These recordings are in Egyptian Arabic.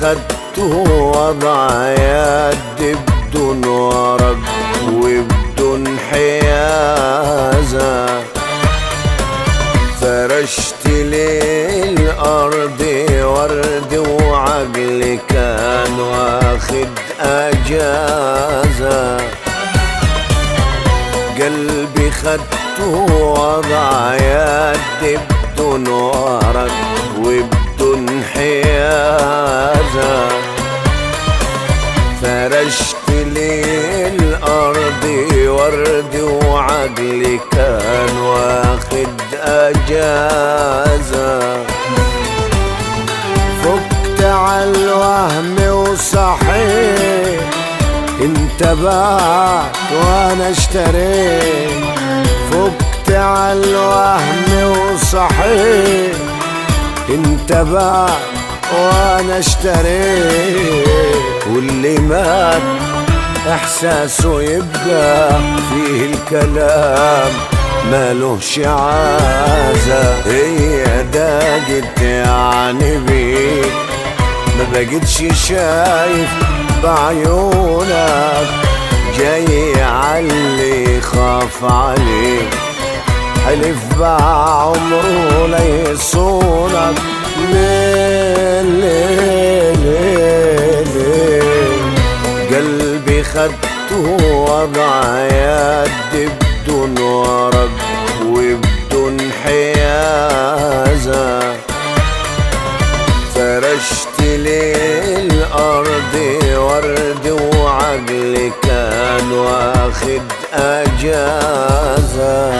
خدته وضع يد بدون ورق وبدون حيازة فرشت لي الأرض ورد وعقلي كان واخد أجازة قلبي خدته وضع يد بدون ورق وبدون حيازة فرشت لي الأرض ورد وعقلي كان واخد أجازة فكت على الوهم وصحيت انتبهت وانا اشتريت فكت على الوهم وصحيت انتبهت وانا اشتريت واللي مات احساسه يبقى فيه الكلام مالوش عازة هي داقت يعني بيك ما بقتش شايف بعيونك جاي علي خاف عليك حلف بعمره لا يصونك ليه ليه ليه ليه قلبي خدته وضع يد بدون ورق وبدون حيازة فرشت لي الأرض ورد وعقلي كان واخد أجازة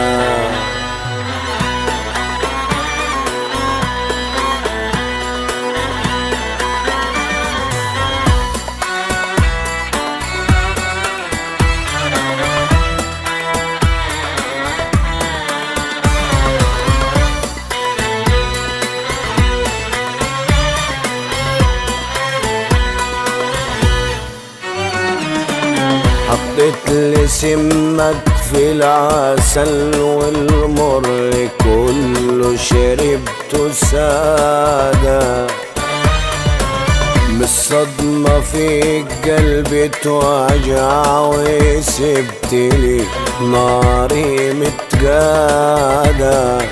حطيت لي سمك في العسل والمر كله شربته سادة من الصدمة في قلبي توجع وسبت لي ناري متقادة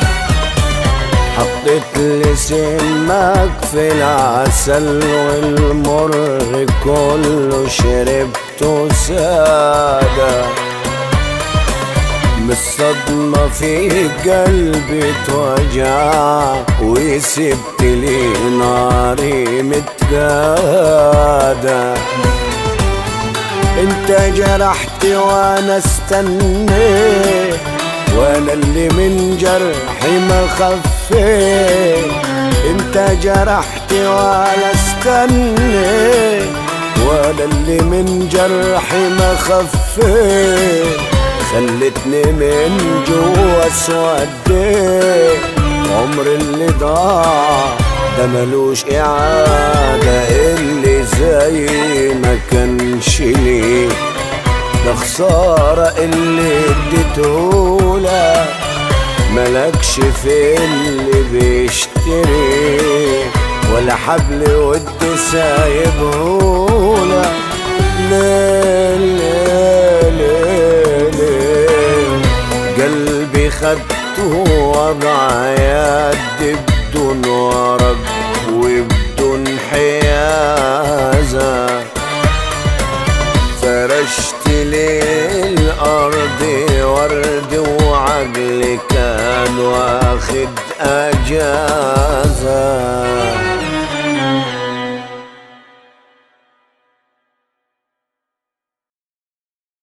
حطيت لي سمك في العسل والمر كله شربته سادة من الصدمة في قلبي توجع وسبت لي ناري متقادة انت جرحتي وانا استنيت وانا اللي من جرحي ما خفيت انت جرحتي وانا استنيت وانا اللي من جرحي ما خفيت خلتني من جوا اسوديت عمر اللي ضاع ده ملوش إعادة اللي زي ما كانش ليه ده خسارة اللي اديتهولك ملكش في اللي بيشتري ولا حبل ود سايبهولك ليه ليه ليه ليه قلبي خدته وضع يد بدون ورق وبدون حيازة فرشت لي الأرض ورد وعقلي كان واخد أجازة